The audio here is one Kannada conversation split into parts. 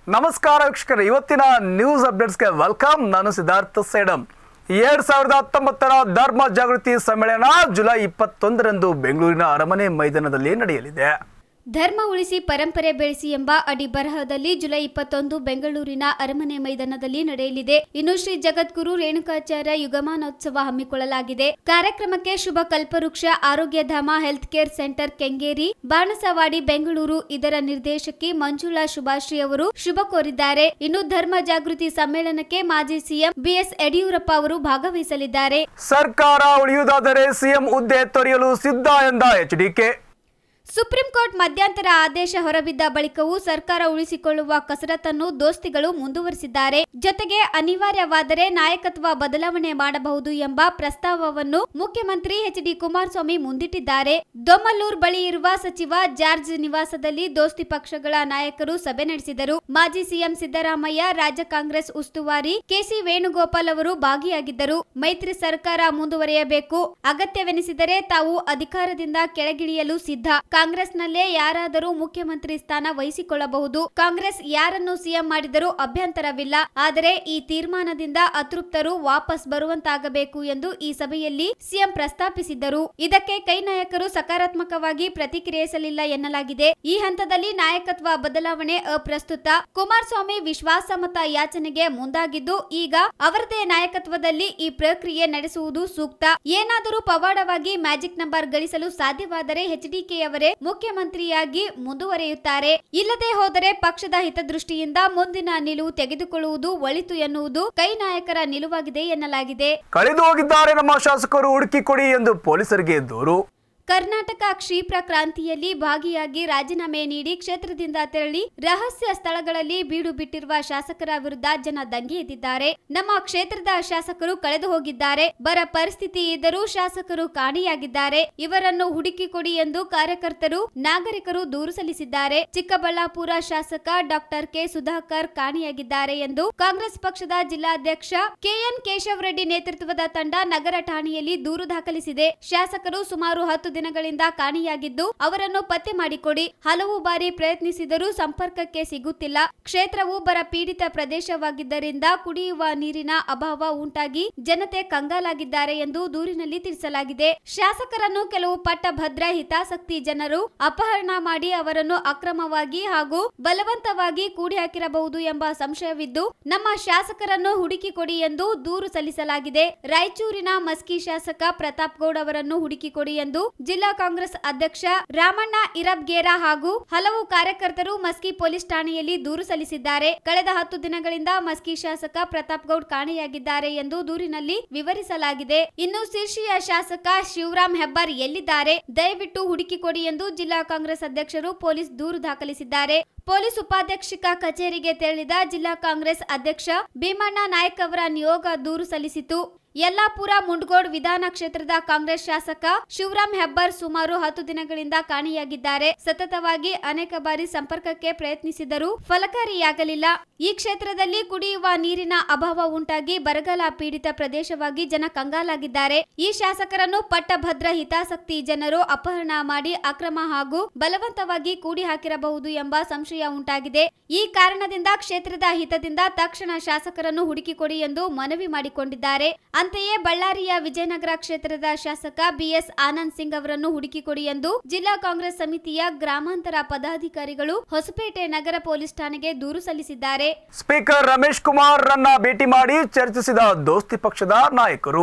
ನಮಸ್ಕಾರ ವೀಕ್ಷಕರೇ ಇವತ್ತಿನ ನ್ಯೂಸ್ ಅಪ್ಡೇಟ್ಸ್ಗೆ ವೆಲ್ಕಮ್ ನಾನು ಸಿದ್ಧಾರ್ಥ ಸೇಡಂ ಎರಡ್ ಸಾವಿರದ ಹತ್ತೊಂಬತ್ತರ ಧರ್ಮ ಜಾಗೃತಿ ಸಮ್ಮೇಳನ ಜುಲೈ ಇಪ್ಪತ್ತೊಂದರಂದು ಬೆಂಗಳೂರಿನ ಅರಮನೆ ಮೈದಾನದಲ್ಲಿ ನಡೆಯಲಿದೆ ಧರ್ಮ ಉಳಿಸಿ ಪರಂಪರೆ ಬೆಳೆಸಿ ಎಂಬ ಅಡಿ ಬರಹದಲ್ಲಿ ಜುಲೈ ಇಪ್ಪತ್ತೊಂದು ಬೆಂಗಳೂರಿನ ಅರಮನೆ ಮೈದಾನದಲ್ಲಿ ನಡೆಯಲಿದೆ ಇನ್ನು ಶ್ರೀ ಜಗದ್ಗುರು ರೇಣುಕಾಚಾರ್ಯ ಯುಗಮಾನೋತ್ಸವ ಹಮ್ಮಿಕೊಳ್ಳಲಾಗಿದೆ ಕಾರ್ಯಕ್ರಮಕ್ಕೆ ಶುಭ Kalpavriksha Arogyadhama health care centre Kengeri Banaswadi Bengaluru ಇದರ ನಿರ್ದೇಶಕಿ ಮಂಜುಳಾ ಶುಭಾಶ್ರೀ ಅವರು ಶುಭ ಕೋರಿದ್ದಾರೆ ಇನ್ನು ಧರ್ಮ ಜಾಗೃತಿ ಸಮ್ಮೇಳನಕ್ಕೆ ಮಾಜಿ ಸಿಎಂ ಬಿಎಸ್ ಯಡಿಯೂರಪ್ಪ ಅವರು ಭಾಗವಹಿಸಲಿದ್ದಾರೆ ಸರ್ಕಾರ ಉಳಿಯುವುದಾದರೆ ಸಿಎಂ ಹುದ್ದೆ ತೊರೆಯಲು ಸಿದ್ಧ ಎಂದ ಎಚ್ಡಿಕೆ ಸುಪ್ರೀಂ ಕೋರ್ಟ್ ಮಧ್ಯಂತರ ಆದೇಶ ಹೊರಬಿದ್ದ ಬಳಿಕವೂ ಸರ್ಕಾರ ಉಳಿಸಿಕೊಳ್ಳುವ ಕಸರತ್ತನ್ನು ದೋಸ್ತಿಗಳು ಮುಂದುವರಿಸಿದ್ದಾರೆ ಜೊತೆಗೆ ಅನಿವಾರ್ಯವಾದರೆ ನಾಯಕತ್ವ ಬದಲಾವಣೆ ಮಾಡಬಹುದು ಎಂಬ ಪ್ರಸ್ತಾವವನ್ನು ಮುಖ್ಯಮಂತ್ರಿ ಎಚ್ ಡಿ ಕುಮಾರಸ್ವಾಮಿ ಮುಂದಿಟ್ಟಿದ್ದಾರೆ ದೊಮ್ಮಲ್ಲೂರ್ ಬಳಿ ಇರುವ ಸಚಿವ ಜಾರ್ಜ್ ನಿವಾಸದಲ್ಲಿ ದೋಸ್ತಿ ಪಕ್ಷಗಳ ನಾಯಕರು ಸಭೆ ನಡೆಸಿದರು ಮಾಜಿ ಸಿಎಂ ಸಿದ್ದರಾಮಯ್ಯ ರಾಜ್ಯ ಕಾಂಗ್ರೆಸ್ ಉಸ್ತುವಾರಿ ಕೆಸಿ ವೇಣುಗೋಪಾಲ್ ಅವರು ಭಾಗಿಯಾಗಿದ್ದರು ಮೈತ್ರಿ ಸರ್ಕಾರ ಮುಂದುವರಿಯಬೇಕು ಅಗತ್ಯವೆನಿಸಿದರೆ ತಾವು ಅಧಿಕಾರದಿಂದ ಕೆಳಗಿಳಿಯಲು ಸಿದ್ಧ ಕಾಂಗ್ರೆಸ್ನಲ್ಲೇ ಯಾರಾದರೂ ಮುಖ್ಯಮಂತ್ರಿ ಸ್ಥಾನ ವಹಿಸಿಕೊಳ್ಳಬಹುದು ಕಾಂಗ್ರೆಸ್ ಯಾರನ್ನು ಸಿಎಂ ಮಾಡಿದರೂ ಅಭ್ಯಂತರವಿಲ್ಲ ಆದರೆ ಈ ತೀರ್ಮಾನದಿಂದ ಅತೃಪ್ತರು ವಾಪಸ್ ಬರುವಂತಾಗಬೇಕು ಎಂದು ಈ ಸಭೆಯಲ್ಲಿ ಸಿಎಂ ಪ್ರಸ್ತಾಪಿಸಿದ್ದರು ಇದಕ್ಕೆ ಕೈ ನಾಯಕರು ಸಕಾರಾತ್ಮಕವಾಗಿ ಪ್ರತಿಕ್ರಿಯಿಸಲಿಲ್ಲ ಎನ್ನಲಾಗಿದೆ ಈ ಹಂತದಲ್ಲಿ ನಾಯಕತ್ವ ಬದಲಾವಣೆ ಅಪ್ರಸ್ತುತ ಕುಮಾರಸ್ವಾಮಿ ವಿಶ್ವಾಸಮತ ಯಾಚನೆಗೆ ಮುಂದಾಗಿದ್ದು ಈಗ ಅವರದೇ ನಾಯಕತ್ವದಲ್ಲಿ ಈ ಪ್ರಕ್ರಿಯೆ ನಡೆಸುವುದು ಸೂಕ್ತ ಏನಾದರೂ ಪವಾಡವಾಗಿ ಮ್ಯಾಜಿಕ್ ನಂಬರ್ ಗಳಿಸಲು ಸಾಧ್ಯವಾದರೆ ಎಚ್ಡಿಕೆಯವರೇ ಮುಖ್ಯಮಂತ್ರಿಯಾಗಿ ಮುಂದುವರಿಯುತ್ತಾರೆ ಇಲ್ಲದೆ ಹೋದರೆ ಪಕ್ಷದ ಹಿತದೃಷ್ಟಿಯಿಂದ ಮುಂದಿನ ನಿಲುವು ತೆಗೆದುಕೊಳ್ಳುವುದು ಒಳಿತು ಎನ್ನುವುದು ಕೈ ನಾಯಕರ ನಿಲುವಾಗಿದೆ ಎನ್ನಲಾಗಿದೆ ಕಳೆದು ಹೋಗಿದ್ದಾರೆ ನಮ್ಮ ಶಾಸಕರು ಹುಡುಕಿ ಕೊಡಿ ಎಂದು ಪೊಲೀಸರಿಗೆ ದೂರು ಕರ್ನಾಟಕ ಕ್ಷಿಪ್ರ ಕ್ರಾಂತಿಯಲ್ಲಿ ಭಾಗಿಯಾಗಿ ರಾಜೀನಾಮೆ ನೀಡಿ ಕ್ಷೇತ್ರದಿಂದ ತೆರಳಿ ರಹಸ್ಯ ಸ್ಥಳಗಳಲ್ಲಿ ಬೀಡು ಬಿಟ್ಟಿರುವ ಶಾಸಕರ ವಿರುದ್ಧ ಜನ ದಂಗೆ ಎದ್ದಿದ್ದಾರೆ ನಮ್ಮ ಕ್ಷೇತ್ರದ ಶಾಸಕರು ಕಳೆದು ಹೋಗಿದ್ದಾರೆ ಬರ ಪರಿಸ್ಥಿತಿ ಇದ್ದರೂ ಶಾಸಕರು ಕಾಣೆಯಾಗಿದ್ದಾರೆ ಇವರನ್ನು ಹುಡುಕಿ ಕೊಡಿ ಎಂದು ಕಾರ್ಯಕರ್ತರು ನಾಗರಿಕರು ದೂರು ಸಲ್ಲಿಸಿದ್ದಾರೆ ಚಿಕ್ಕಬಳ್ಳಾಪುರ ಶಾಸಕ ಡಾಕ್ಟರ್ ಕೆ ಸುಧಾಕರ್ ಕಾಣೆಯಾಗಿದ್ದಾರೆ ಎಂದು ಕಾಂಗ್ರೆಸ್ ಪಕ್ಷದ ಜಿಲ್ಲಾಧ್ಯಕ್ಷ ಕೆಎನ್ ಕೇಶವ್ ರೆಡ್ಡಿ ನೇತೃತ್ವದ ತಂಡ ನಗರ ಠಾಣೆಯಲ್ಲಿ ದೂರು ದಾಖಲಿಸಿದೆ ಶಾಸಕರು ಸುಮಾರು ಹತ್ತು ದಿನಗಳಿಂದ ಕಾಣೆಯಾಗಿದ್ದು ಅವರನ್ನು ಪತ್ತೆ ಮಾಡಿಕೊಡಿ ಹಲವು ಬಾರಿ ಪ್ರಯತ್ನಿಸಿದರೂ ಸಂಪರ್ಕಕ್ಕೆ ಸಿಗುತ್ತಿಲ್ಲ ಕ್ಷೇತ್ರವು ಬರ ಪೀಡಿತ ಪ್ರದೇಶವಾಗಿದ್ದರಿಂದ ಕುಡಿಯುವ ನೀರಿನ ಅಭಾವ ಉಂಟಾಗಿ ಜನತೆ ಕಂಗಾಲಾಗಿದ್ದಾರೆ ಎಂದು ದೂರಿನಲ್ಲಿ ತಿಳಿಸಲಾಗಿದೆ ಶಾಸಕರನ್ನು ಕೆಲವು ಪಟ್ಟಭದ್ರ ಹಿತಾಸಕ್ತಿ ಜನರು ಅಪಹರಣ ಮಾಡಿ ಅವರನ್ನು ಅಕ್ರಮವಾಗಿ ಹಾಗೂ ಬಲವಂತವಾಗಿ ಕೂಡಿ ಹಾಕಿರಬಹುದು ಎಂಬ ಸಂಶಯವಿದ್ದು ನಮ್ಮ ಶಾಸಕರನ್ನು ಹುಡುಕಿ ಕೊಡಿ ಎಂದು ದೂರು ಸಲ್ಲಿಸಲಾಗಿದೆ ರಾಯಚೂರಿನ ಮಸ್ಕಿ ಶಾಸಕ ಪ್ರತಾಪ್ ಗೌಡ್ ಅವರನ್ನು ಹುಡುಕಿ ಕೊಡಿ ಎಂದು ಜಿಲ್ಲಾ ಕಾಂಗ್ರೆಸ್ ಅಧ್ಯಕ್ಷ ರಾಮಣ್ಣ ಇರಬ್ಗೇರ ಹಾಗೂ ಹಲವು ಕಾರ್ಯಕರ್ತರು ಮಸ್ಕಿ ಪೊಲೀಸ್ ಠಾಣೆಯಲ್ಲಿ ದೂರು ಸಲ್ಲಿಸಿದ್ದಾರೆ ಕಳೆದ ಹತ್ತು ದಿನಗಳಿಂದ ಮಸ್ಕಿ ಶಾಸಕ ಪ್ರತಾಪ್ ಗೌಡ್ ಕಾಣೆಯಾಗಿದ್ದಾರೆ ಎಂದು ದೂರಿನಲ್ಲಿ ವಿವರಿಸಲಾಗಿದೆ ಇನ್ನು ಶಿರ್ಷಿಯ ಶಾಸಕ ಶಿವರಾಮ್ ಹೆಬ್ಬಾರ್ ಎಲ್ಲಿದ್ದಾರೆ ದಯವಿಟ್ಟು ಹುಡುಕಿ ಕೊಡಿ ಎಂದು ಜಿಲ್ಲಾ ಕಾಂಗ್ರೆಸ್ ಅಧ್ಯಕ್ಷರು ಪೊಲೀಸ್ ದೂರು ದಾಖಲಿಸಿದ್ದಾರೆ ಪೊಲೀಸ್ ಉಪಾಧ್ಯಕ್ಷಕ ಕಚೇರಿಗೆ ತೆರಳಿದ ಜಿಲ್ಲಾ ಕಾಂಗ್ರೆಸ್ ಅಧ್ಯಕ್ಷ ಭೀಮಣ್ಣ ನಾಯಕ್ ಅವರ ನಿಯೋಗ ದೂರು ಸಲ್ಲಿಸಿತು ಯಲ್ಲಾಪುರ ಮುಂಡಗೋಡ್ ವಿಧಾನ ಕ್ಷೇತ್ರದ ಕಾಂಗ್ರೆಸ್ ಶಾಸಕ ಶಿವರಾಮ್ ಹೆಬ್ಬಾರ್ ಸುಮಾರು ಹತ್ತು ದಿನಗಳಿಂದ ಕಾಣೆಯಾಗಿದ್ದಾರೆ ಸತತವಾಗಿ ಅನೇಕ ಬಾರಿ ಸಂಪರ್ಕಕ್ಕೆ ಪ್ರಯತ್ನಿಸಿದರೂ ಫಲಕಾರಿಯಾಗಲಿಲ್ಲ ಈ ಕ್ಷೇತ್ರದಲ್ಲಿ ಕುಡಿಯುವ ನೀರಿನ ಅಭಾವ ಉಂಟಾಗಿ ಬರಗಾಲ ಪೀಡಿತ ಪ್ರದೇಶವಾಗಿ ಜನ ಕಂಗಾಲಾಗಿದ್ದಾರೆ ಈ ಶಾಸಕರನ್ನು ಪಟ್ಟಭದ್ರ ಹಿತಾಸಕ್ತಿ ಜನರು ಅಪಹರಣ ಮಾಡಿ ಅಕ್ರಮ ಹಾಗೂ ಬಲವಂತವಾಗಿ ಕೂಡಿ ಹಾಕಿರಬಹುದು ಎಂಬ ಸಂಶಯ ಉಂಟಾಗಿದೆ ಈ ಕಾರಣದಿಂದ ಕ್ಷೇತ್ರದ ಹಿತದಿಂದ ತಕ್ಷಣ ಶಾಸಕರನ್ನು ಹುಡುಕಿಕೊಡಿ ಎಂದು ಮನವಿ ಮಾಡಿಕೊಂಡಿದ್ದಾರೆ ಅಂತೆಯೇ ಬಳ್ಳಾರಿಯ ವಿಜಯನಗರ ಕ್ಷೇತ್ರದ ಶಾಸಕ ಬಿಎಸ್ ಆನಂದ್ ಸಿಂಗ್ ಅವರನ್ನು ಹುಡುಕಿಕೊಡಿ ಎಂದು ಜಿಲ್ಲಾ ಕಾಂಗ್ರೆಸ್ ಸಮಿತಿಯ ಗ್ರಾಮಾಂತರ ಪದಾಧಿಕಾರಿಗಳು ಹೊಸಪೇಟೆ ನಗರ ಪೊಲೀಸ್ ಠಾಣೆಗೆ ದೂರು ಸಲ್ಲಿಸಿದ್ದಾರೆ ಸ್ಪೀಕರ್ ರಮೇಶ್ ಕುಮಾರ್ ರನ್ನ ಭೇಟಿ ಮಾಡಿ ಚರ್ಚಿಸಿದ ದೋಸ್ತಿ ಪಕ್ಷದ ನಾಯಕರು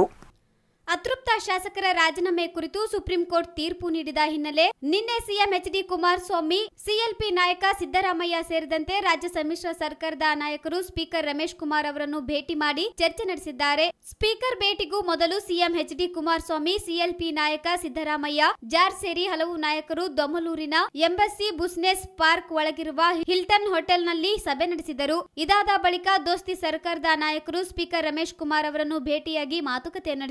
ಅತೃಪ್ತ ಶಾಸಕರ ರಾಜೀನಾಮೆ ಕುರಿತು ಸುಪ್ರೀಂ ಕೋರ್ಟ್ ತೀರ್ಪು ನೀಡಿದ ಹಿನ್ನೆಲೆ ನಿನ್ನೆ CM H D Kumaraswamy CLP ನಾಯಕ ಸಿದ್ದರಾಮಯ್ಯ ಸೇರಿದಂತೆ ರಾಜ್ಯ ಸಮ್ಮಿಶ್ರ ಸರ್ಕಾರದ ನಾಯಕರು ಸ್ಪೀಕರ್ ರಮೇಶ್ ಕುಮಾರ್ ಅವರನ್ನು ಭೇಟಿ ಮಾಡಿ ಚರ್ಚೆ ನಡೆಸಿದ್ದಾರೆ ಸ್ಪೀಕರ್ ಭೇಟಿಗೂ ಮೊದಲು CM H D Kumaraswamy CLP ನಾಯಕ ಸಿದ್ದರಾಮಯ್ಯ ಜಾರ್ ಸೇರಿ ಹಲವು ನಾಯಕರು ದೊಮ್ಮಲೂರಿನ ಎಂಬಸಿ ಬುಸ್ನೆಸ್ ಪಾರ್ಕ್ ಒಳಗಿರುವ ಹಿಲ್ಟನ್ ಹೋಟೆಲ್ನಲ್ಲಿ ಸಭೆ ನಡೆಸಿದರು ಇದಾದ ಬಳಿಕ ದೋಸ್ತಿ ಸರ್ಕಾರದ ನಾಯಕರು ಸ್ಪೀಕರ್ ರಮೇಶ್ ಕುಮಾರ್ ಅವರನ್ನು ಭೇಟಿಯಾಗಿ ಮಾತುಕತೆ ನಡೆಸಿದರು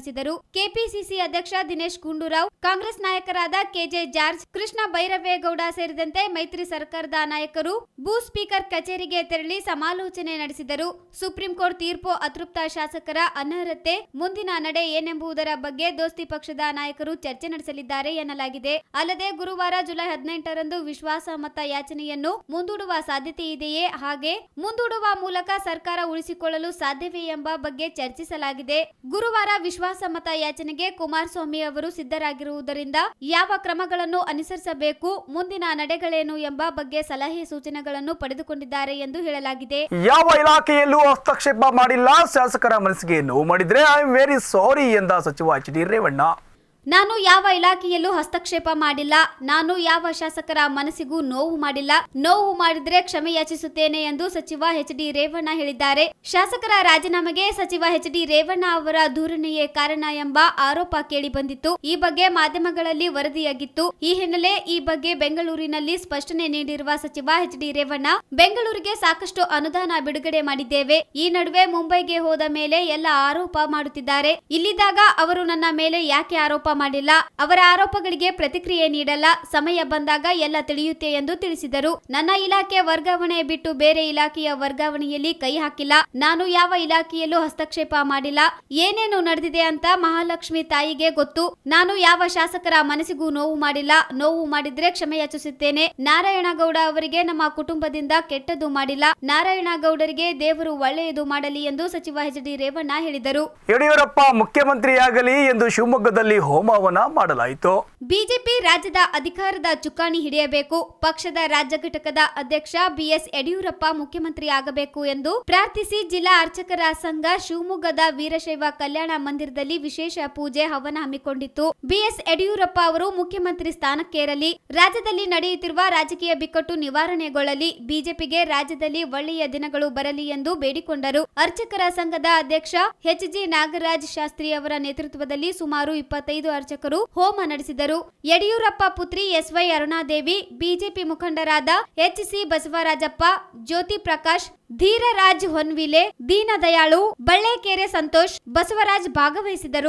ಕೆಪಿಸಿಸಿ ಅಧ್ಯಕ್ಷ ದಿನೇಶ್ ಗುಂಡೂರಾವ್ ಕಾಂಗ್ರೆಸ್ ನಾಯಕರಾದ ಕೆಜೆ ಜಾರ್ಜ್ ಕೃಷ್ಣ ಬೈರವೇಗೌಡ ಸೇರಿದಂತೆ ಮೈತ್ರಿ ಸರ್ಕಾರದ ನಾಯಕರು ಭೂ ಸ್ಪೀಕರ್ ಕಚೇರಿಗೆ ತೆರಳಿ ಸಮಾಲೋಚನೆ ನಡೆಸಿದರು ಸುಪ್ರೀಂ ಕೋರ್ಟ್ ತೀರ್ಪು ಅತೃಪ್ತ ಶಾಸಕರ ಅನರ್ಹತೆ ಮುಂದಿನ ನಡೆ ಏನೆಂಬುದರ ಬಗ್ಗೆ ದೋಸ್ತಿ ಪಕ್ಷದ ನಾಯಕರು ಚರ್ಚೆ ನಡೆಸಲಿದ್ದಾರೆ ಎನ್ನಲಾಗಿದೆ ಅಲ್ಲದೆ ಗುರುವಾರ ಜುಲೈ ಹದಿನೆಂಟರಂದು ವಿಶ್ವಾಸ ಮತ ಯಾಚನೆಯನ್ನು ಮುಂದೂಡುವ ಸಾಧ್ಯತೆ ಇದೆಯೇ ಹಾಗೆ ಮುಂದೂಡುವ ಮೂಲಕ ಸರ್ಕಾರ ಉಳಿಸಿಕೊಳ್ಳಲು ಸಾಧ್ಯವೇ ಎಂಬ ಬಗ್ಗೆ ಚರ್ಚಿಸಲಾಗಿದೆ ಗುರುವಾರ ವಿಶ್ವಾಸ ಮತ ಯಾಚನೆಗೆ ಕುಮಾರಸ್ವಾಮಿ ಅವರು ಸಿದ್ಧರಾಗಿರುವುದರಿಂದ ಯಾವ ಕ್ರಮಗಳನ್ನು ಅನುಸರಿಸಬೇಕು ಮುಂದಿನ ನಡೆಗಳೇನು ಎಂಬ ಬಗ್ಗೆ ಸಲಹೆ ಸೂಚನೆಗಳನ್ನು ಪಡೆದುಕೊಂಡಿದ್ದಾರೆ ಎಂದು ಹೇಳಲಾಗಿದೆ ಯಾವ ಇಲಾಖೆಯಲ್ಲೂ ಹಸ್ತಕ್ಷೇಪ ಮಾಡಿಲ್ಲ ಶಾಸಕರ ಮನಸ್ಸಿಗೆ ನೋವು ಮಾಡಿದ್ರೆ ಐ ಆಮ್ ವೆರಿ ಸಾರಿ ಎಂದ ಸಚಿವ ಎಚ್ ಡಿ ರೇವಣ್ಣ ನಾನು ಯಾವ ಇಲಾಖೆಯಲ್ಲೂ ಹಸ್ತಕ್ಷೇಪ ಮಾಡಿಲ್ಲ ನಾನು ಯಾವ ಶಾಸಕರ ಮನಸ್ಸಿಗೂ ನೋವು ಮಾಡಿಲ್ಲ ನೋವು ಮಾಡಿದ್ರೆ ಕ್ಷಮೆ ಯಾಚಿಸುತ್ತೇನೆ ಎಂದು ಸಚಿವ ಎಚ್ ಡಿ ರೇವಣ್ಣ ಹೇಳಿದ್ದಾರೆ ಶಾಸಕರ ರಾಜೀನಾಮೆಗೆ ಸಚಿವ ಎಚ್ ಡಿ ರೇವಣ್ಣ ಅವರ ಧೋರಣೆಯೇ ಕಾರಣ ಎಂಬ ಆರೋಪ ಕೇಳಿ ಬಂದಿತ್ತು ಈ ಬಗ್ಗೆ ಮಾಧ್ಯಮಗಳಲ್ಲಿ ವರದಿಯಾಗಿತ್ತು ಈ ಹಿನ್ನೆಲೆ ಈ ಬಗ್ಗೆ ಬೆಂಗಳೂರಿನಲ್ಲಿ ಸ್ಪಷ್ಟನೆ ನೀಡಿರುವ ಸಚಿವ ಎಚ್ ಡಿ ರೇವಣ್ಣ ಬೆಂಗಳೂರಿಗೆ ಸಾಕಷ್ಟು ಅನುದಾನ ಬಿಡುಗಡೆ ಮಾಡಿದ್ದೇವೆ ಈ ನಡುವೆ ಮುಂಬೈಗೆ ಹೋದ ಮೇಲೆ ಎಲ್ಲ ಆರೋಪ ಮಾಡುತ್ತಿದ್ದಾರೆ ಇಲ್ಲಿದ್ದಾಗ ಅವರು ನನ್ನ ಮೇಲೆ ಯಾಕೆ ಆರೋಪ ಮಾಡಿಲ್ಲ ಅವರ ಆರೋಪಗಳಿಗೆ ಪ್ರತಿಕ್ರಿಯೆ ನೀಡಲ್ಲ ಸಮಯ ಬಂದಾಗ ಎಲ್ಲ ತಿಳಿಯುತ್ತೆ ಎಂದು ತಿಳಿಸಿದರು ನನ್ನ ಇಲಾಖೆ ವರ್ಗಾವಣೆ ಬಿಟ್ಟು ಬೇರೆ ಇಲಾಖೆಯ ವರ್ಗಾವಣೆಯಲ್ಲಿ ಕೈ ಹಾಕಿಲ್ಲ ನಾನು ಯಾವ ಇಲಾಖೆಯಲ್ಲೂ ಹಸ್ತಕ್ಷೇಪ ಮಾಡಿಲ್ಲ ಏನೇನು ನಡೆದಿದೆ ಅಂತ ಮಹಾಲಕ್ಷ್ಮಿ ತಾಯಿಗೆ ಗೊತ್ತು ನಾನು ಯಾವ ಶಾಸಕರ ಮನಸ್ಸಿಗೂ ನೋವು ಮಾಡಿಲ್ಲ ನೋವು ಮಾಡಿದ್ರೆ ಕ್ಷಮೆ ಯಾಚಿಸುತ್ತೇನೆ ನಾರಾಯಣಗೌಡ ಅವರಿಗೆ ನಮ್ಮ ಕುಟುಂಬದಿಂದ ಕೆಟ್ಟದ್ದು ಮಾಡಿಲ್ಲ ನಾರಾಯಣಗೌಡರಿಗೆ ದೇವರು ಒಳ್ಳೆಯದು ಮಾಡಲಿ ಎಂದು ಸಚಿವ ಎಚ್ ಡಿ ರೇವಣ್ಣ ಹೇಳಿದರು ಯಡಿಯೂರಪ್ಪ ಮುಖ್ಯಮಂತ್ರಿಯಾಗಲಿ ಎಂದು ಶಿವಮೊಗ್ಗದಲ್ಲಿ ಹೋಮವನ ಮಾಡಲಾಯಿತು ಬಿಜೆಪಿ ರಾಜ್ಯದ ಅಧಿಕಾರದ ಚುಕ್ಕಾಣಿ ಹಿಡಿಯಬೇಕು ಪಕ್ಷದ ರಾಜ್ಯ ಘಟಕದ ಅಧ್ಯಕ್ಷ ಬಿಎಸ್ ಯಡಿಯೂರಪ್ಪ ಮುಖ್ಯಮಂತ್ರಿ ಆಗಬೇಕು ಎಂದು ಪ್ರಾರ್ಥಿಸಿ ಜಿಲ್ಲಾ ಅರ್ಚಕರ ಸಂಘ ಶಿವಮೊಗ್ಗದ ವೀರಶೈವ ಕಲ್ಯಾಣ ಮಂದಿರದಲ್ಲಿ ವಿಶೇಷ ಪೂಜೆ ಹವನ ಹಮ್ಮಿಕೊಂಡಿತ್ತು ಬಿಎಸ್ ಯಡಿಯೂರಪ್ಪ ಅವರು ಮುಖ್ಯಮಂತ್ರಿ ಸ್ಥಾನಕ್ಕೇರಲಿ ರಾಜ್ಯದಲ್ಲಿ ನಡೆಯುತ್ತಿರುವ ರಾಜಕೀಯ ಬಿಕ್ಕಟ್ಟು ನಿವಾರಣೆಗೊಳ್ಳಲಿ ಬಿಜೆಪಿಗೆ ರಾಜ್ಯದಲ್ಲಿ ಒಳ್ಳೆಯ ದಿನಗಳು ಬರಲಿ ಎಂದು ಬೇಡಿಕೊಂಡರು ಅರ್ಚಕರ ಸಂಘದ ಅಧ್ಯಕ್ಷ ಎಚ್ ಜಿ ನಾಗರಾಜ್ ಶಾಸ್ತ್ರಿ ಅವರ ನೇತೃತ್ವದಲ್ಲಿ ಸುಮಾರು ಇಪ್ಪತ್ತೈದು ಅರ್ಚಕರು ಹೋಮ ನಡೆಸಿದರು ಯಡಿಯೂರಪ್ಪ ಪುತ್ರಿ ಎಸ್ವೈ ಅರುಣಾದೇವಿ ಬಿಜೆಪಿ ಮುಖಂಡರಾದ ಎಚ್ ಸಿ ಬಸವರಾಜಪ್ಪ ಜ್ಯೋತಿ ಪ್ರಕಾಶ್ ಧೀರರಾಜ್ ಹೊನ್ವಿಲೆ ದೀನದಯಾಳು ಬಳ್ಳೆಕೆರೆ ಸಂತೋಷ್ ಬಸವರಾಜ್ ಭಾಗವಹಿಸಿದರು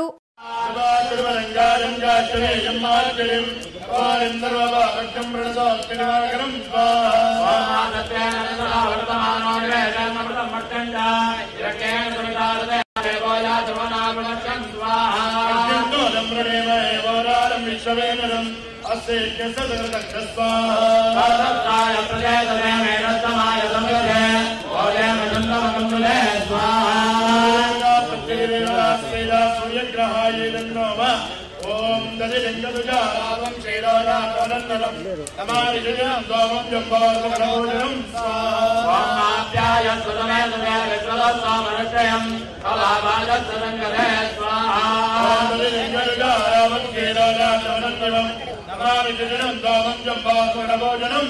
ಓಂ ದದಿ ಲಿಂಗದುಜಾರಾವಂ ಕ್ಷೀರಾಜಾನಂದನಂ ನಮಾಮಿ ಜಯಂ ದ್ವಾಮಂ ಜಂಬಾಸಮನೋಜನಂ ದದಿ ಲಿಂಗದುಜಾರಾವಂ ಕ್ಷೀರಾಜಾನಂದನಂ ನಮಾಮಿ ಜಯಂ ದ್ವಾಮಂ ಜಂಬಾಸಮನೋಜನಂ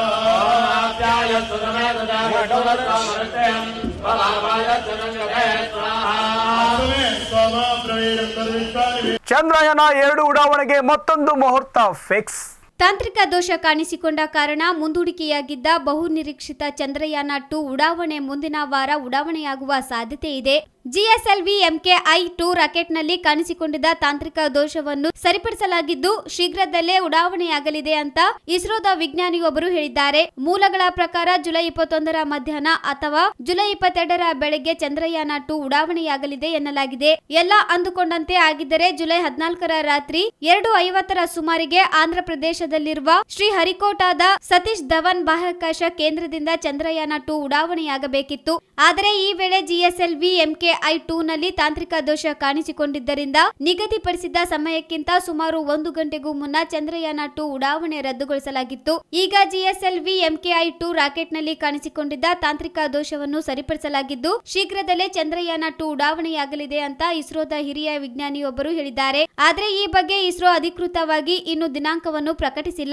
ಸ್ವಾಮ ಪ್ರವೀರ ಸರ್ವಿಷ್ಟಾನಿ ಚಂದ್ರಯಾನ ಎರಡು ಉಡಾವಣೆಗೆ ಮತ್ತೊಂದು ಮುಹೂರ್ತ ಫಿಕ್ಸ್ ತಾಂತ್ರಿಕ ದೋಷ ಕಾಣಿಸಿಕೊಂಡ ಕಾರಣ ಮುಂದೂಡಿಕೆಯಾಗಿದ್ದ ಬಹುನಿರೀಕ್ಷಿತ ಚಂದ್ರಯಾನ ಟು ಉಡಾವಣೆ ಮುಂದಿನ ವಾರ ಉಡಾವಣೆಯಾಗುವ ಸಾಧ್ಯತೆ ಇದೆ ಜಿಎಸ್ಎಲ್ವಿ ಎಂಕೆಐ ಟು ರಾಕೆಟ್ನಲ್ಲಿ ಕಾಣಿಸಿಕೊಂಡಿದ್ದ ತಾಂತ್ರಿಕ ದೋಷವನ್ನು ಸರಿಪಡಿಸಲಾಗಿದ್ದು ಶೀಘ್ರದಲ್ಲೇ ಉಡಾವಣೆಯಾಗಲಿದೆ ಅಂತ ಇಸ್ರೋದ ವಿಜ್ಞಾನಿಯೊಬ್ಬರು ಹೇಳಿದ್ದಾರೆ ಮೂಲಗಳ ಪ್ರಕಾರ ಜುಲೈ ಇಪ್ಪತ್ತೊಂದರ ಮಧ್ಯಾಹ್ನ ಅಥವಾ ಜುಲೈ ಇಪ್ಪತ್ತೆರಡರ ಬೆಳಗ್ಗೆ ಚಂದ್ರಯಾನ ಟು ಉಡಾವಣೆಯಾಗಲಿದೆ ಎನ್ನಲಾಗಿದೆ ಎಲ್ಲ ಅಂದುಕೊಂಡಂತೆ ಆಗಿದ್ದರೆ ಜುಲೈ ಹದಿನಾಲ್ಕರ ರಾತ್ರಿ ಎರಡು ಐವತ್ತರ ಸುಮಾರಿಗೆ ಆಂಧ್ರ ಪ್ರದೇಶದಲ್ಲಿರುವ ಶ್ರೀಹರಿಕೋಟಾದ ಸತೀಶ್ ಧವನ್ ಬಾಹ್ಯಾಕಾಶ ಕೇಂದ್ರದಿಂದ ಚಂದ್ರಯಾನ ಟು ಉಡಾವಣೆಯಾಗಬೇಕಿತ್ತು ಆದರೆ ಈ ವೇಳೆ ಜಿಎಸ್ಎಲ್ವಿ ಎಂಕೆಐ ಟೂ ನಲ್ಲಿ ತಾಂತ್ರಿಕ ದೋಷ ಕಾಣಿಸಿಕೊಂಡಿದ್ದರಿಂದ ನಿಗದಿಪಡಿಸಿದ್ದ ಸಮಯಕ್ಕಿಂತ ಸುಮಾರು ಒಂದು ಗಂಟೆಗೂ ಮುನ್ನ ಚಂದ್ರಯಾನ ಟು ಉಡಾವಣೆ ರದ್ದುಗೊಳಿಸಲಾಗಿತ್ತು ಈಗ ಜಿಎಸ್ಎಲ್ವಿ ಎಂಕೆಐ ಟೂ ರಾಕೆಟ್ನಲ್ಲಿ ಕಾಣಿಸಿಕೊಂಡಿದ್ದ ತಾಂತ್ರಿಕ ದೋಷವನ್ನು ಸರಿಪಡಿಸಲಾಗಿದ್ದು ಶೀಘ್ರದಲ್ಲೇ ಚಂದ್ರಯಾನ ಟು ಉಡಾವಣೆಯಾಗಲಿದೆ ಅಂತ ಇಸ್ರೋದ ಹಿರಿಯ ವಿಜ್ಞಾನಿಯೊಬ್ಬರು ಹೇಳಿದ್ದಾರೆ ಆದರೆ ಈ ಬಗ್ಗೆ ಇಸ್ರೋ ಅಧಿಕೃತವಾಗಿ ಇನ್ನು ದಿನಾಂಕವನ್ನು ಪ್ರಕಟಿಸಿಲ್ಲ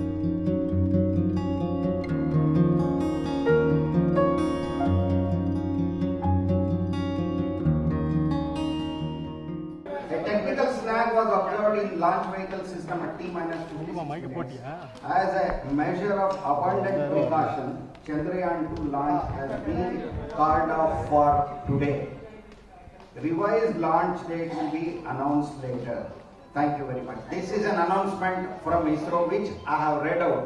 A technical snag was observed in launch vehicle system at T minus two. As a measure of abundant precaution, Chandrayaan two launch has been called off for today. Revised launch date will be announced later. Thank you very much. This is an announcement from ISRO which I have read out.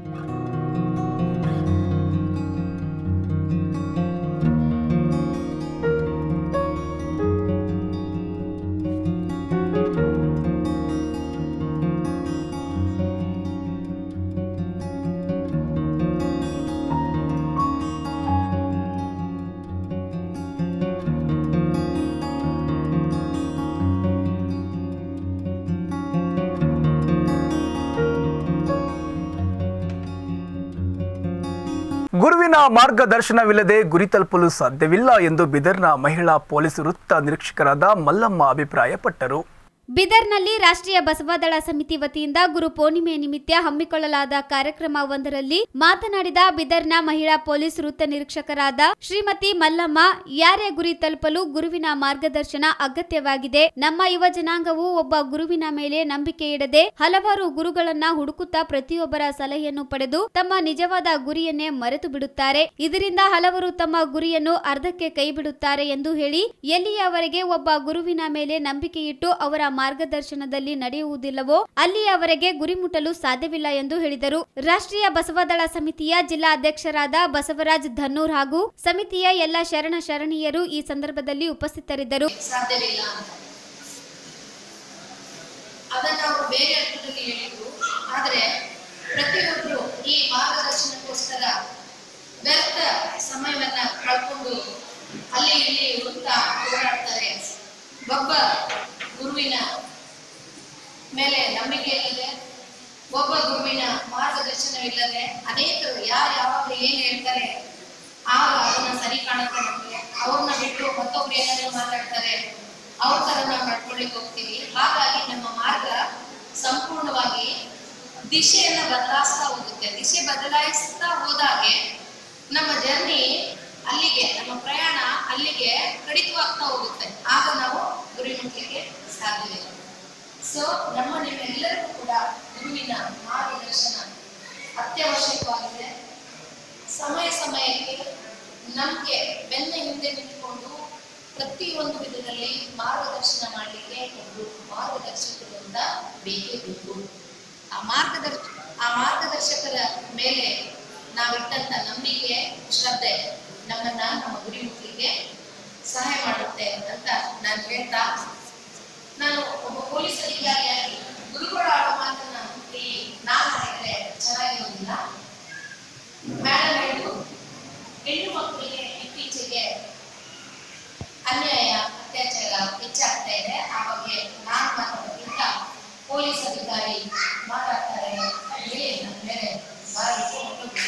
ಗುರುವಿನ ಮಾರ್ಗದರ್ಶನವಿಲ್ಲದೆ ಗುರಿ ತಲುಪಲು ಸಾಧ್ಯವಿಲ್ಲ ಎಂದು ಬಿದರ್ನ ಮಹಿಳಾ ಪೊಲೀಸ್ ವೃತ್ತ ನಿರೀಕ್ಷಕರಾದ ಮಲ್ಲಮ್ಮ ಅಭಿಪ್ರಾಯಪಟ್ಟರು ಬಿದರ್ನಲ್ಲಿ ರಾಷ್ಟ್ರೀಯ ಬಸವದಳ ಸಮಿತಿ ವತಿಯಿಂದ ಗುರು ಪೂರ್ಣಿಮೆ ನಿಮಿತ್ತ ಹಮ್ಮಿಕೊಳ್ಳಲಾದ ಕಾರ್ಯಕ್ರಮ ಒಂದರಲ್ಲಿ ಮಾತನಾಡಿದ ಬಿದರ್ನ ಮಹಿಳಾ ಪೊಲೀಸ್ ವೃತ್ತ ನಿರೀಕ್ಷಕರಾದ ಶ್ರೀಮತಿ ಮಲ್ಲಮ್ಮ ಯಾರೇ ಗುರಿ ತಲುಪಲು ಗುರುವಿನ ಮಾರ್ಗದರ್ಶನ ಅಗತ್ಯವಾಗಿದೆ ನಮ್ಮ ಯುವ ಜನಾಂಗವು ಒಬ್ಬ ಗುರುವಿನ ಮೇಲೆ ನಂಬಿಕೆ ಇಡದೆ ಹಲವಾರು ಗುರುಗಳನ್ನ ಹುಡುಕುತ್ತಾ ಪ್ರತಿಯೊಬ್ಬರ ಸಲಹೆಯನ್ನು ಪಡೆದು ತಮ್ಮ ನಿಜವಾದ ಗುರಿಯನ್ನೇ ಮರೆತು ಬಿಡುತ್ತಾರೆ ಇದರಿಂದ ಹಲವರು ತಮ್ಮ ಗುರಿಯನ್ನು ಅರ್ಧಕ್ಕೆ ಕೈ ಬಿಡುತ್ತಾರೆ ಎಂದು ಹೇಳಿ ಎಲ್ಲಿಯವರೆಗೆ ಒಬ್ಬ ಗುರುವಿನ ಮೇಲೆ ನಂಬಿಕೆ ಇಟ್ಟು ಅವರ ಮಾರ್ಗದರ್ಶನದಲ್ಲಿ ನಡೆಯುವುದಿಲ್ಲವೋ ಅಲ್ಲಿಯವರೆಗೆ ಗುರಿ ಮುಟ್ಟಲು ಸಾಧ್ಯವಿಲ್ಲ ಎಂದು ಹೇಳಿದರು ರಾಷ್ಟ್ರೀಯ ಬಸವದಳ ಸಮಿತಿಯ ಜಿಲ್ಲಾ ಅಧ್ಯಕ್ಷರಾದ ಬಸವರಾಜ್ ಧನ್ನೂರ್ ಹಾಗೂ ಸಮಿತಿಯ ಎಲ್ಲ ಶರಣ ಶರಣೀಯರು ಈ ಸಂದರ್ಭದಲ್ಲಿ ಉಪಸ್ಥಿತರಿದ್ದರು ಸಾಧ್ಯವಿಲ್ಲ ಅಂತ ಅದನ್ನು ಅವರು ಬೇರೆ ಅರ್ಥದಲ್ಲಿ ಹೇಳಿದ್ರು ಆದರೆ ಪ್ರತಿಯೊಬ್ಬರು ಈ ಮಾರ್ಗದರ್ಶನಕ್ಕೋಸ್ಕರ ವ್ಯರ್ಥ ಸಮಯವನ್ನ ಕಳ್ಕೊಂಡು ಅಲ್ಲಿ ಇಲ್ಲಿ ಹುಡುಕ್ತಾ ಓಡಾಡ್ತಾರೆ ಒಬ್ಬ ಗುರುವಿನ ಮೇಲೆ ನಂಬಿಕೆ ಇಲ್ಲದೆ ಒಬ್ಬ ಗುರುವಿನ ಮಾರ್ಗದರ್ಶನವಿಲ್ಲದೆ ಅನೇಕರು ಯಾರು ಯಾವಾಗ ಏನ್ ಹೇಳ್ತಾರೆ ಆಗ ಅದನ್ನ ಸರಿ ಕಾಣುತ್ತೆ ನಮಗೆ ಅವ್ರನ್ನ ಬಿಟ್ಟು ಮತ್ತೊಬ್ರು ಏನಾದ್ರು ಮಾತಾಡ್ತಾರೆ ಅವ್ರ ತರ ನಾವು ನಡ್ಕೊಳ್ಳಿಕ್ ಹೋಗ್ತೀವಿ ಹಾಗಾಗಿ ನಮ್ಮ ಮಾರ್ಗ ಸಂಪೂರ್ಣವಾಗಿ ದಿಶೆಯನ್ನ ಬದಲಾಯಿಸ್ತಾ ಹೋಗುತ್ತೆ ದಿಶೆ ಬದಲಾಯಿಸ್ತಾ ಹೋದಾಗೆ ನಮ್ಮ ಜರ್ನಿ ಅಲ್ಲಿಗೆ ನಮ್ಮ ಪ್ರಯಾಣ ಅಲ್ಲಿಗೆ ಕಡಿತವಾಗ್ತಾ ಹೋಗುತ್ತೆ ಆಗ ನಾವು ಗುರಿ ಮುಟ್ಲಿಕ್ಕೆ ಸಾಧ್ಯವಿಲ್ಲ ಸೊ ನಮ್ಮ ನಿಮ್ಮೆಲ್ಲರಿಗೂ ಕೂಡ ಗುರುವಿನ ಮಾರ್ಗದರ್ಶನ ಅತ್ಯವಶ್ಯಕವಾಗಿದೆ ಸಮಯ ಸಮಯಕ್ಕೆ ನಮ್ಗೆ ಬೆನ್ನ ಹಿಂದೆ ನಿಂತ್ಕೊಂಡು ಪ್ರತಿಯೊಂದು ವಿಧದಲ್ಲಿ ಮಾರ್ಗದರ್ಶನ ಮಾಡಲಿಕ್ಕೆ ಒಬ್ರು ಮಾರ್ಗದರ್ಶಕರು ಅಂತ ಬೇಕೇ ಬೇಕು ಆ ಮಾರ್ಗದರ್ಶ ಆ ಮಾರ್ಗದರ್ಶಕರ ಮೇಲೆ ನಾವಿಟ್ಟಂತ ನಂಬಿಕೆ ಶ್ರದ್ಧೆ ನಮ್ಮನ್ನ ನಮ್ಮ ಗುರಿ ಮುಟ್ಲಿಕ್ಕೆ ಸಹಾಯ ಮಾಡುತ್ತೆ ಅಂತ ನಾನು ಹೇಳ್ತಾ ನಾನು ಒಬ್ಬ ಪೊಲೀಸ್ ಅಧಿಕಾರಿಯಾಗಿ ಗುರುಗಳ ಆಡೋ ಮಾತನ್ನ ಈ ನಾನು ಮಾಡಿದ್ರೆ ಚೆನ್ನಾಗಿರೋದಿಲ್ಲ ಮೇಡಮ್ ಹೇಳಿದ್ರು ಹೆಣ್ಣು ಮಕ್ಕಳಿಗೆ ಇತ್ತೀಚೆಗೆ ಅನ್ಯಾಯ ಅತ್ಯಾಚಾರ ಹೆಚ್ಚಾಗ್ತಾ ಇದೆ ಆ ಬಗ್ಗೆ ನಾನು ಮಾತಾಡೋದಕ್ಕಿಂತ ಪೊಲೀಸ್ ಅಧಿಕಾರಿ ಮಾತಾಡ್ತಾರೆ ಅಂತ ಹೇಳಿ ನನ್ನ ಮೇಲೆ ಬಾಯಿ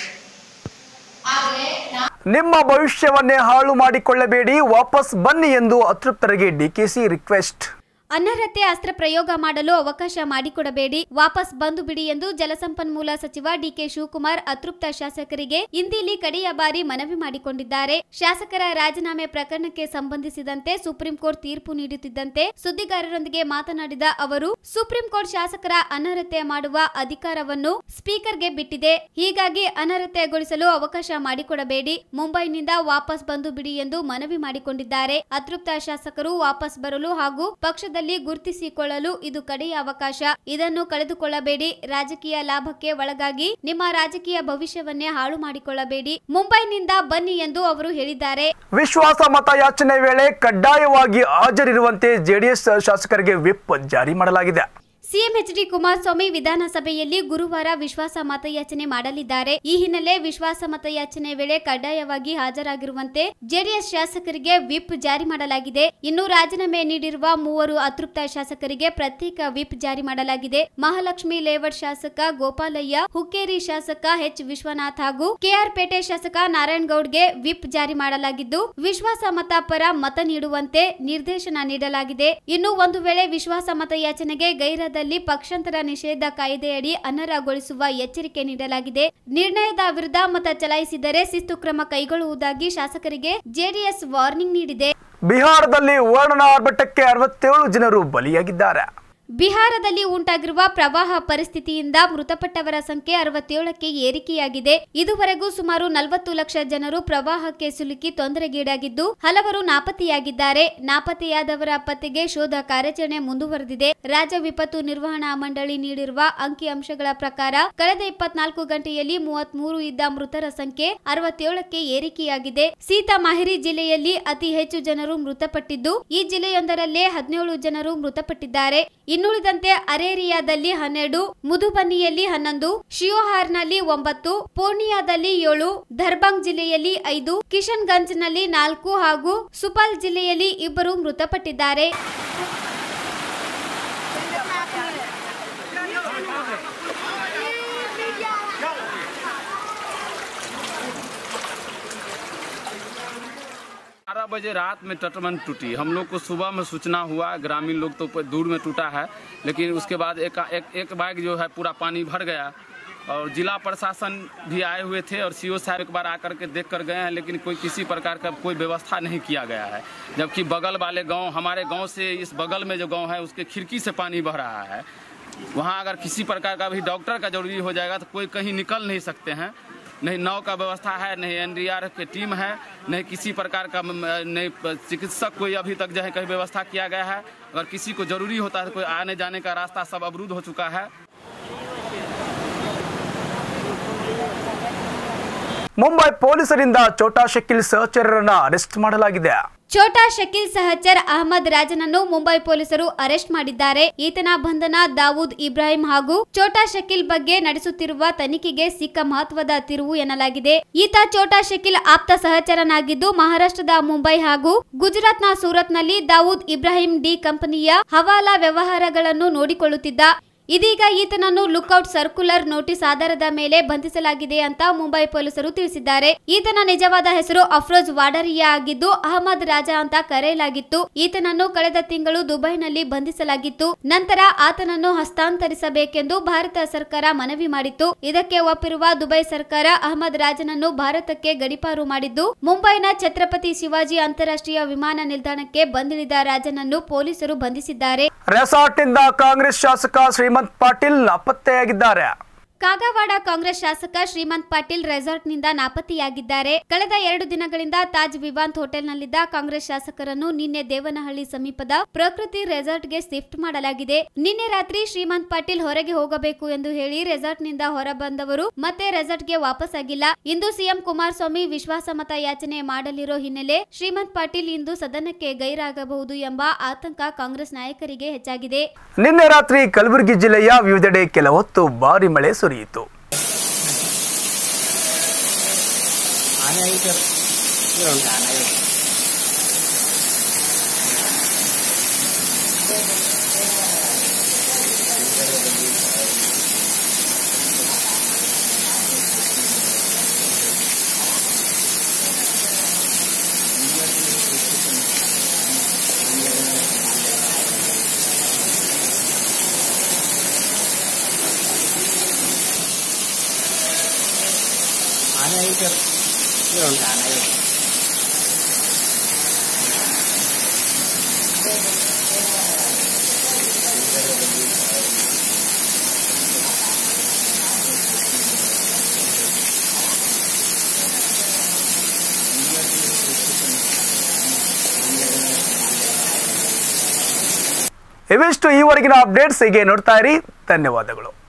ಆದ್ರೆ ನಾನು ನಿಮ್ಮ ಭವಿಷ್ಯವನ್ನೇ ಹಾಳು ಮಾಡಿಕೊಳ್ಳಬೇಡಿ ವಾಪಸ್ ಬನ್ನಿ ಎಂದು ಅತೃಪ್ತರಿಗೆ ಡಿಕೆಸಿ ರಿಕ್ವೆಸ್ಟ್ ಅನರ್ಹತೆ ಅಸ್ತ್ರ ಪ್ರಯೋಗ ಮಾಡಲು ಅವಕಾಶ ಮಾಡಿಕೊಡಬೇಡಿ ವಾಪಸ್ ಬಂದು ಬಿಡಿ ಎಂದು ಜಲಸಂಪನ್ಮೂಲ ಸಚಿವ ಡಿಕೆ ಶಿವಕುಮಾರ್ ಅತೃಪ್ತ ಶಾಸಕರಿಗೆ ಇಂದಿಲ್ಲಿ ಕಡೆಯ ಬಾರಿ ಮನವಿ ಮಾಡಿಕೊಂಡಿದ್ದಾರೆ ಶಾಸಕರ ರಾಜೀನಾಮೆ ಪ್ರಕರಣಕ್ಕೆ ಸಂಬಂಧಿಸಿದಂತೆ ಸುಪ್ರೀಂ ಕೋರ್ಟ್ ತೀರ್ಪು ನೀಡುತ್ತಿದ್ದಂತೆ ಸುದ್ದಿಗಾರರೊಂದಿಗೆ ಮಾತನಾಡಿದ ಅವರು ಸುಪ್ರೀಂ ಕೋರ್ಟ್ ಶಾಸಕರ ಅನರ್ಹತೆ ಮಾಡುವ ಅಧಿಕಾರವನ್ನು ಸ್ಪೀಕರ್ಗೆ ಬಿಟ್ಟಿದೆ ಹೀಗಾಗಿ ಅನರ್ಹತೆಗೊಳಿಸಲು ಅವಕಾಶ ಮಾಡಿಕೊಡಬೇಡಿ ಮುಂಬೈನಿಂದ ವಾಪಸ್ ಬಂದು ಬಿಡಿ ಎಂದು ಮನವಿ ಮಾಡಿಕೊಂಡಿದ್ದಾರೆ ಅತೃಪ್ತ ಶಾಸಕರು ವಾಪಸ್ ಬರಲು ಹಾಗೂ ಪಕ್ಷದಲ್ಲಿ ಗುರುತಿಸಿಕೊಳ್ಳಲು ಇದು ಕಡೆಯ ಅವಕಾಶ ಇದನ್ನು ಕಳೆದುಕೊಳ್ಳಬೇಡಿ ರಾಜಕೀಯ ಲಾಭಕ್ಕೆ ಒಳಗಾಗಿ ನಿಮ್ಮ ರಾಜಕೀಯ ಭವಿಷ್ಯವನ್ನೇ ಹಾಳು ಮಾಡಿಕೊಳ್ಳಬೇಡಿ ಮುಂಬೈನಿಂದ ಬನ್ನಿ ಎಂದು ಅವರು ಹೇಳಿದ್ದಾರೆ ವಿಶ್ವಾಸ ಮತ ಯಾಚನೆ ವೇಳೆ ಕಡ್ಡಾಯವಾಗಿ ಹಾಜರಿರುವಂತೆ ಜೆಡಿಎಸ್ ಶಾಸಕರಿಗೆ ವಿಪ್ ಜಾರಿ ಮಾಡಲಾಗಿದೆ ಸಿಎಂ ಎಚ್ ಡಿ ಕುಮಾರಸ್ವಾಮಿ ವಿಧಾನಸಭೆಯಲ್ಲಿ ಗುರುವಾರ ವಿಶ್ವಾಸ ಮತಯಾಚನೆ ಮಾಡಲಿದ್ದಾರೆ ಈ ಹಿನ್ನೆಲೆ ವಿಶ್ವಾಸ ಮತಯಾಚನೆ ವೇಳೆ ಕಡ್ಡಾಯವಾಗಿ ಹಾಜರಾಗಿರುವಂತೆ ಜೆಡಿಎಸ್ ಶಾಸಕರಿಗೆ ವಿಪ್ ಜಾರಿ ಮಾಡಲಾಗಿದೆ ಇನ್ನು ರಾಜೀನಾಮೆ ನೀಡಿರುವ ಮೂವರು ಅತೃಪ್ತ ಶಾಸಕರಿಗೆ ಪ್ರತ್ಯೇಕ ವಿಪ್ ಜಾರಿ ಮಾಡಲಾಗಿದೆ ಮಹಾಲಕ್ಷ್ಮಿ ಲೇಔಟ್ ಶಾಸಕ ಗೋಪಾಲಯ್ಯ ಹುಕ್ಕೇರಿ ಶಾಸಕ ಎಚ್ ವಿಶ್ವನಾಥ್ ಹಾಗೂ ಕೆಆರ್ ಪೇಟೆ ಶಾಸಕ ನಾರಾಯಣಗೌಡ್ಗೆ ವಿಪ್ ಜಾರಿ ಮಾಡಲಾಗಿದ್ದು ವಿಶ್ವಾಸ ಮತ ಪರ ಮತ ನೀಡುವಂತೆ ನಿರ್ದೇಶನ ನೀಡಲಾಗಿದೆ ಇನ್ನು ಒಂದು ವೇಳೆ ವಿಶ್ವಾಸ ಮತಯಾಚನೆಗೆ ಗೈರಾದಲ್ಲಿ ಪಕ್ಷಾಂತರ ನಿಷೇಧ ಕಾಯ್ದೆಯಡಿ ಅನರ್ಹಗೊಳಿಸುವ ಎಚ್ಚರಿಕೆ ನೀಡಲಾಗಿದೆ ನಿರ್ಣಯದ ವಿರುದ್ಧ ಮತ ಚಲಾಯಿಸಿದರೆ ಶಿಸ್ತು ಕ್ರಮ ಕೈಗೊಳ್ಳುವುದಾಗಿ ಶಾಸಕರಿಗೆ ಜೆಡಿಎಸ್ ವಾರ್ನಿಂಗ್ ನೀಡಿದೆ ಬಿಹಾರದಲ್ಲಿ ವರ್ಣನ ಆರ್ಭಟಕ್ಕೆ ಅರವತ್ತೇಳು ಜನರು ಬಲಿಯಾಗಿದ್ದಾರೆ ಬಿಹಾರದಲ್ಲಿ ಉಂಟಾಗಿರುವ ಪ್ರವಾಹ ಪರಿಸ್ಥಿತಿಯಿಂದ ಮೃತಪಟ್ಟವರ ಸಂಖ್ಯೆ ಅರವತ್ತೇಳಕ್ಕೆ ಏರಿಕೆಯಾಗಿದೆ ಇದುವರೆಗೂ ಸುಮಾರು ನಲವತ್ತು ಲಕ್ಷ ಜನರು ಪ್ರವಾಹಕ್ಕೆ ಸಿಲುಕಿ ತೊಂದರೆಗೀಡಾಗಿದ್ದು ಹಲವರು ನಾಪತ್ತೆಯಾಗಿದ್ದಾರೆ ನಾಪತ್ತೆಯಾದವರ ಪತ್ತೆಗೆ ಶೋಧ ಕಾರ್ಯಾಚರಣೆ ಮುಂದುವರೆದಿದೆ ರಾಜ್ಯ ವಿಪತ್ತು ನಿರ್ವಹಣಾ ಮಂಡಳಿ ನೀಡಿರುವ ಅಂಕಿಅಂಶಗಳ ಪ್ರಕಾರ ಕಳೆದ ಇಪ್ಪತ್ನಾಲ್ಕು ಗಂಟೆಯಲ್ಲಿ ಮೂವತ್ಮೂರು ಇದ್ದ ಮೃತರ ಸಂಖ್ಯೆ ಅರವತ್ತೇಳಕ್ಕೆ ಏರಿಕೆಯಾಗಿದೆ ಸೀತಾಮಾಹಿರಿ ಜಿಲ್ಲೆಯಲ್ಲಿ ಅತಿ ಹೆಚ್ಚು ಜನರು ಮೃತಪಟ್ಟಿದ್ದು ಈ ಜಿಲ್ಲೆಯೊಂದರಲ್ಲೇ ಹದಿನೇಳು ಜನರು ಮೃತಪಟ್ಟಿದ್ದಾರೆ ಇನ್ನುಳಿದಂತೆ ಅರೇರಿಯಾದಲ್ಲಿ ಹನ್ನೆರಡು ಮುದುಬನಿಯಲ್ಲಿ ಹನ್ನೊಂದು ಶಿಯೋಹಾರ್ನಲ್ಲಿ ಒಂಬತ್ತು ಪೂರ್ಣಿಯಾದಲ್ಲಿ ಏಳು ದರ್ಬಾಂಗ್ ಜಿಲ್ಲೆಯಲ್ಲಿ ಐದು ಕಿಶನ್ಗಂಜ್ನಲ್ಲಿ ನಾಲ್ಕು ಹಾಗೂ ಸುಪಾಲ್ ಜಿಲ್ಲೆಯಲ್ಲಿ ಇಬ್ಬರು ಮೃತಪಟ್ಟಿದ್ದಾರೆ बारह बजे रात में तटबंध टूटी हम लोग को सुबह में सूचना हुआ ग्रामीण लोग तो ऊपर दूर में टूटा है लेकिन उसके बाद एक एक, एक बैग जो है पूरा पानी भर गया और जिला प्रशासन भी आए हुए थे और सीओ साहब एक बार आकर के देख कर गए हैं लेकिन कोई किसी प्रकार का कोई व्यवस्था नहीं किया गया है जबकि बगल वाले गांव हमारे गांव से इस बगल में जो गांव है उसके खिड़की से पानी बह रहा है वहाँ अगर किसी प्रकार का भी डॉक्टर का जरूरी हो जाएगा तो कोई कहीं निकल नहीं सकते हैं नहीं नाव का व्यवस्था है नहीं एनडीआरएफ की टीम है नहीं किसी प्रकार का म, नहीं चिकित्सक कोई अभी तक जो है कहीं व्यवस्था किया गया है अगर किसी को जरूरी होता है तो कोई आने जाने का रास्ता सब अवरुद्ध हो चुका है ಮುಂಬೈ ಪೊಲೀಸರಿಂದ ಚೋಟಾ ಶಕೀಲ್ ಸಹಚರರನ್ನ ಅರೆಸ್ಟ್ ಮಾಡಲಾಗಿದೆ ಛೋಟಾ ಶಕೀಲ್ ಸಹಚರ್ ಅಹಮದ್ ರಾಜನನ್ನು ಮುಂಬೈ ಪೊಲೀಸರು ಅರೆಸ್ಟ್ ಮಾಡಿದ್ದಾರೆ ಈತನ ಬಂಧನ ದಾವೂದ್ ಇಬ್ರಾಹಿಂ ಹಾಗೂ ಛೋಟಾ ಶಕೀಲ್ ಬಗ್ಗೆ ನಡೆಸುತ್ತಿರುವ ತನಿಖೆಗೆ ಸಿಕ್ಕ ಮಹತ್ವದ ತಿರುವು ಎನ್ನಲಾಗಿದೆ ಈತ ಛೋಟಾ ಶಕೀಲ್ ಆಪ್ತ ಸಹಚರನಾಗಿದ್ದು ಮಹಾರಾಷ್ಟ್ರದ ಮುಂಬೈ ಹಾಗೂ ಗುಜರಾತ್ನ ಸೂರತ್ನಲ್ಲಿ ದಾವೂದ್ ಇಬ್ರಾಹಿಂ ಡಿ ಕಂಪನಿಯ ಹವಾಲಾ ವ್ಯವಹಾರಗಳನ್ನು ನೋಡಿಕೊಳ್ಳುತ್ತಿದ್ದ ಇದೀಗ ಈತನನ್ನು ಲುಕ್ಔಟ್ ಸರ್ಕ್ಯುಲರ್ ನೋಟಿಸ್ ಆಧಾರದ ಮೇಲೆ ಬಂಧಿಸಲಾಗಿದೆ ಅಂತ ಮುಂಬೈ ಪೊಲೀಸರು ತಿಳಿಸಿದ್ದಾರೆ ಈತನ ನಿಜವಾದ ಹೆಸರು ಅಫ್ರೋಜ್ ವಾಡರಿಯಾ ಆಗಿದ್ದು ಅಹಮದ್ ರಾಜಾ ಅಂತ ಕರೆಯಲಾಗಿತ್ತು ಈತನನ್ನು ಕಳೆದ ತಿಂಗಳು ದುಬೈನಲ್ಲಿ ಬಂಧಿಸಲಾಗಿತ್ತು ನಂತರ ಆತನನ್ನು ಹಸ್ತಾಂತರಿಸಬೇಕೆಂದು ಭಾರತ ಸರ್ಕಾರ ಮನವಿ ಮಾಡಿತ್ತು ಇದಕ್ಕೆ ಒಪ್ಪಿರುವ ದುಬೈ ಸರ್ಕಾರ ಅಹಮದ್ ರಾಜನನ್ನು ಭಾರತಕ್ಕೆ ಗಡಿಪಾರು ಮಾಡಿದ್ದು ಮುಂಬೈನ ಛತ್ರಪತಿ ಶಿವಾಜಿ ಅಂತಾರಾಷ್ಟ್ರೀಯ ವಿಮಾನ ನಿಲ್ದಾಣಕ್ಕೆ ಬಂದಿಳಿದ ರಾಜನನ್ನು ಪೊಲೀಸರು ಬಂಧಿಸಿದ್ದಾರೆ ರೆಸಾರ್ಟ್ನಿಂದ ಕಾಂಗ್ರೆಸ್ ಶಾಸಕ ಶ್ರೀಮಂತ್ ಪಾಟೀಲ್ ನಾಪತ್ತೆಯಾಗಿದ್ದಾರೆ ಕಾಗವಾಡ ಕಾಂಗ್ರೆಸ್ ಶಾಸಕ ಶ್ರೀಮಂತ್ ಪಾಟೀಲ್ ರೆಸಾರ್ಟ್ನಿಂದ ನಾಪತ್ತೆಯಾಗಿದ್ದಾರೆ ಕಳೆದ ಎರಡು ದಿನಗಳಿಂದ ತಾಜ್ ವಿವಾಂತ್ ಹೋಟೆಲ್ನಲ್ಲಿದ್ದ ಕಾಂಗ್ರೆಸ್ ಶಾಸಕರನ್ನು ನಿನ್ನೆ ದೇವನಹಳ್ಳಿ ಸಮೀಪದ ಪ್ರಕೃತಿ ರೆಸಾರ್ಟ್ಗೆ ಶಿಫ್ಟ್ ಮಾಡಲಾಗಿದೆ ನಿನ್ನೆ ರಾತ್ರಿ ಶ್ರೀಮಂತ್ ಪಾಟೀಲ್ ಹೊರಗೆ ಹೋಗಬೇಕು ಎಂದು ಹೇಳಿ ರೆಸಾರ್ಟ್ನಿಂದ ಹೊರಬಂದವರು ಮತ್ತೆ ರೆಸಾರ್ಟ್ಗೆ ವಾಪಸ್ ಆಗಿಲ್ಲ ಇಂದು ಸಿಎಂ ಕುಮಾರಸ್ವಾಮಿ ವಿಶ್ವಾಸಮತ ಯಾಚನೆ ಮಾಡಲಿರೋ ಹಿನ್ನೆಲೆ ಶ್ರೀಮಂತ್ ಪಾಟೀಲ್ ಇಂದು ಸದನಕ್ಕೆ ಗೈರಾಗಬಹುದು ಎಂಬ ಆತಂಕ ಕಾಂಗ್ರೆಸ್ ನಾಯಕರಿಗೆ ಹೆಚ್ಚಾಗಿದೆ ನಿನ್ನೆ ರಾತ್ರಿ ಕಲಬುರಗಿ ಜಿಲ್ಲೆಯ ವಿವಿಧೆಡೆ ಕೆಲ ಹೊತ್ತು ಭಾರಿ ಮಳೆ ಸುರಿಯಿತು ಇವಿಷ್ಟು ಈವರೆಗಿನ ಅಪ್ಡೇಟ್ಸ್ ಹೀಗೆ ನೋಡ್ತಾ ಇರಿ ಧನ್ಯವಾದಗಳು